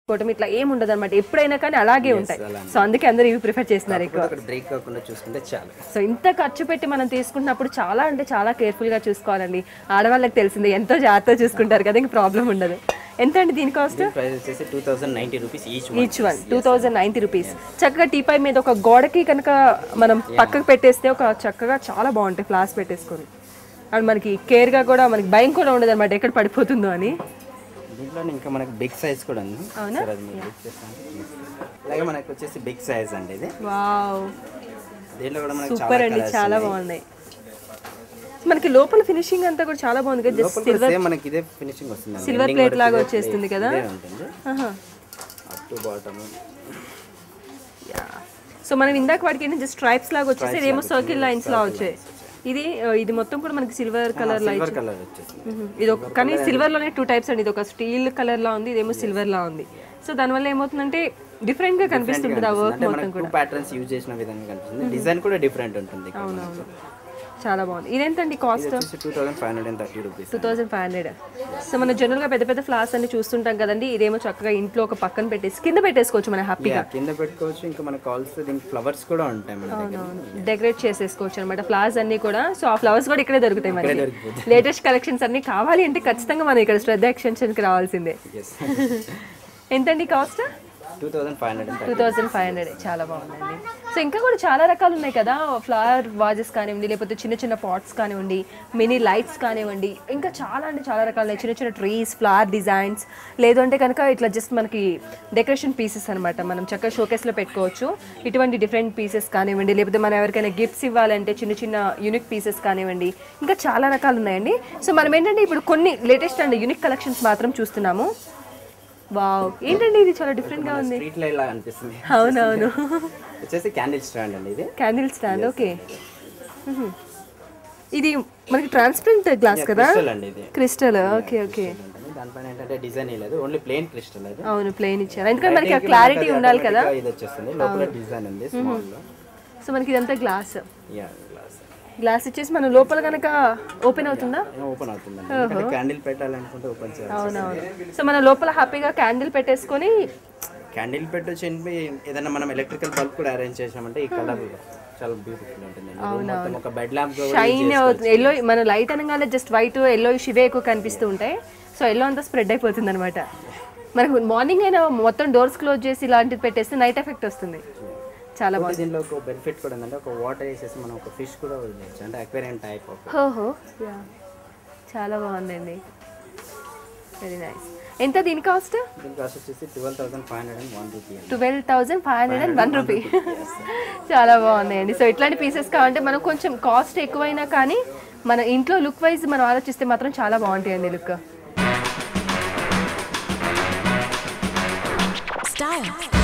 కోటం ఇట్లా ఏం ఉండదు అనమాట ఎప్పుడైనా కానీ అలాగే ఉంటాయి సో అందుకే అందరూ ఇవి ప్రిఫర్ చేస్తున్నారు ఎక్కువ అక్కడ బ్రేక్ కాకుండా చూసుకుంటే చాలు సో ఇంత ఖర్చు పెట్టి మనం తీసుకుంటున్నప్పుడు చాలా అంటే చాలా కేర్ఫుల్ గా చూసుకోవాలండి ఆడవాళ్ళకి తెలిసిందే ఎంతో జాగ్రత్తగా చూసుకుంటారు కదా ఇంక ప్రాబ్లం ఉండదు ఎంత అండి దీని కాస్ట్ ప్రైస్ వచ్చేసి two thousand ninety rupees each each one two thousand ninety rupees చక్కగా టీపై మీద ఒక గోడకి కనుక మనం పక్కకు పెట్టేస్తే ఒక చక్కగా చాలా బాగుంటాయి ఫ్లాస్ పెట్టేసుకొని అండ్ మనకి కేర్గా కూడా మనకి భయం కూడా ఉండదు అనమాట ఎక్కడ పడిపోతుందో అని దీంట్లో ఇంకా మనకి బిగ్ సైజ్ కూడా ఉంది సరే అది మీరు లిఫ్ట్ చేస్తాను. అలాగే మనకి వచ్చేసి బిగ్ సైజ్ అండి ఇది వావ్ దీంట్లో కూడా మనకి సూపర్ అండి చాలా బాగున్నాయి మనకి లోపల ఫినిషింగ్ అంతా కూడా చాలా బాగుంది కదా జస్ట్ లోపల సేమ్ మనకి ఇదే ఫినిషింగ్ వస్తుంది సిల్వర్ ప్లేట్ లాగా వచ్చేస్తుంది కదా ఉంటుంది ఆహా. అప్ టు బాటమ్ సో మనం ఇందాక వాడికి ఏంటి జస్ట్ స్ట్రైప్స్ లాగా వచ్చేసి ఇదేమో సర్కిల్ లైన్స్ లా వచ్చాయి ఇది ఆ, ఇది మొత్తం కూడా మనకి silver colour light silver colour వచ్చేసింది ఇది ఒక కానీ సిల్వర్ లోనే టూ టైప్స్ అండి ఇది ఒక స్టీల్ కలర్ లా ఉంది ఇదేమో సిల్వర్ లా ఉంది సో దానివల్ల ఏమవుతుందంటే డిఫరెంట్ గా కనిపిస్తుంటుంది ఆ వర్క్ అంటే మొత్తం మనకి టూ ప్యాటర్న్స్ యూజ్ చేసిన విధంగా కనిపిస్తుంది డిజైన్ కూడా డిఫరెంట్ ఉంటుంది ఇక్కడ మనకి. చాలా బాగుంది ఇదేంటండి కాస్ట్ ఇది వచ్చేసి two thousand five hundred and thirty rupees two thousand five hundred so మనం జనరల్గా పెద్ద పెద్ద ఫ్లాస్ అన్ని చూస్తుంటాం కదండి ఇదేమో చక్కగా ఇంట్లో ఒక పక్కన పెట్టేసి కింద పెట్టేసుకోవచ్చు మనం హ్యాపీగా కింద పెట్టుకోవచ్చు ఇంకా మనకు కావాల్సిన దీనికి ఫ్లవర్స్ కూడా ఉంటాయి మన దగ్గర డెకరేట్ చేసేసుకోవచ్చు అనమాట ఫ్లవర్స్ అన్ని కూడా సో ఆ ఫ్లవర్స్ కూడా ఇక్కడే దొరుకుతాయి మనకి దొరికిపోతాయి. లేటెస్ట్ కలెక్షన్స్ అన్ని కావాలి అంటే ఖచ్చితంగా మనం ఇక్కడ శ్రద్ధ ఎక్స్టెన్షన్కి రావాల్సిందే ఎస్ ఎంతండి cost two thousand five hundred two thousand five hundred చాలా బాగుందండి సో ఇంకా కూడా చాలా రకాలు ఉన్నాయి కదా ఫ్లవర్ వాజెస్ కానివ్వండి లేకపోతే చిన్న చిన్న పాట్స్ కానివ్వండి మినీ లైట్స్ కానివ్వండి ఇంకా చాలా అంటే చాలా రకాలు ఉన్నాయి చిన్న చిన్న ట్రీస్ ఫ్లవర్ డిజైన్స్ లేదు అంటే కనుక ఇట్లా జస్ట్ మనకి డెకరేషన్ పీసెస్ అనమాట మనం చక్కగా షోకేస్లో పెట్టుకోవచ్చు ఇటువంటి డిఫరెంట్ పీసెస్ కానివ్వండి లేకపోతే మనం ఎవరికైనా గిఫ్ట్స్ ఇవ్వాలంటే చిన్న చిన్న యూనిక్ పీసెస్ కానివ్వండి ఇంకా చాలా రకాలు ఉన్నాయండి సో మనం ఏంటంటే ఇప్పుడు కొన్ని లేటెస్ట్ అండ్ యూనిక్ కలెక్షన్స్ మాత్రం చూస్తున్నాము వావ్ ఏంటండి ఇది చాలా డిఫరెంట్గా ఉంది స్ట్రీట్ లైట్ లాగా అనిపిస్తుంది అవునవును వచ్చేసి క్యాండిల్ స్టాండ్ అండి ఇది క్యాండిల్ స్టాండ్ ఓకే ఇది మనకి ట్రాన్స్పరెంట్ గ్లాస్ కదా క్రిస్టల్ అండి ఇది క్రిస్టల్ ఓకే ఓకే ఉంటుంది. దానిపైన ఏంటంటే డిజైన్ లేదు ఓన్లీ ప్లెయిన్ క్రిస్టల్ అది అవును ప్లేన్ ఇచ్చారు ఎందుకంటే మనకి క్లారిటీ ఉండాలి కదా automatic గా ఇది వచ్చేస్తుంది లోపల డిజైన్ ఉంది స్మాల్ లో సో మనకి ఇదంతా గ్లాస్ యా గ్లాస్ గ్లాస్ ఇచ్చేసి మనం లోపల కనుక ఓపెన్ అవుతుందా ఓపెన్ అవుతుందండి ఎందుకంటే క్యాండిల్ పెట్టాలనుకుంటే ఓపెన్ చేయాలి అవునవును సో మన లోపల హ్యాపీగా క్యాండిల్ పెట్టేసుకొని క్యాండిల్ పెట్టొచ్చి ఏదైనా మనం ఎలక్ట్రికల్ బల్బ్ కూడా అరేంజ్ చేసామంటే ఈ కలర్ చాలా బ్యూటిఫుల్ ఉంటుంది మొత్తం ఒక బెడ్ ల్యాంప్ షైన్ అవుతుంది ఎల్లో మన లైట్ అనగానే జస్ట్ వైట్ ఎల్లో ఇవే ఎక్కువ కనిపిస్తూ ఉంటాయి సో ఎల్లో అంతా స్ప్రెడ్ అయిపోతుంది అనమాట మనకు మార్నింగ్ అయినా మొత్తం డోర్స్ క్లోజ్ చేసి ఇలాంటిది పెట్టేస్తే నైట్ ఎఫెక్ట్ వస్తుంది చాలా బాగుంది దీనిలో ఒక బెనిఫిట్ కూడా ఉందంటే ఒక వాటర్ వేసేసి మనం ఒక ఫిష్ కూడా వదిలేయచ్చు అంటే అక్వేరియం టైప్ ఆఫ్ ఓహో యా చాలా బాగుందండి వెరీ నైస్ ఎంత దీని కాస్ట్ దీని కాస్ట్ వచ్చేసి twelve thousand five hundred and one rupee అండి twelve thousand five hundred and one rupee చాలా బాగున్నాయండి సో ఇట్లాంటి పీసెస్ కావాలంటే మనం కొంచెం కాస్ట్ ఎక్కువైనా కానీ మన ఇంట్లో లుక్ వైజ్ మనం ఆలోచిస్తే మాత్రం చాలా బాగుంటాయండి లుక్ Style.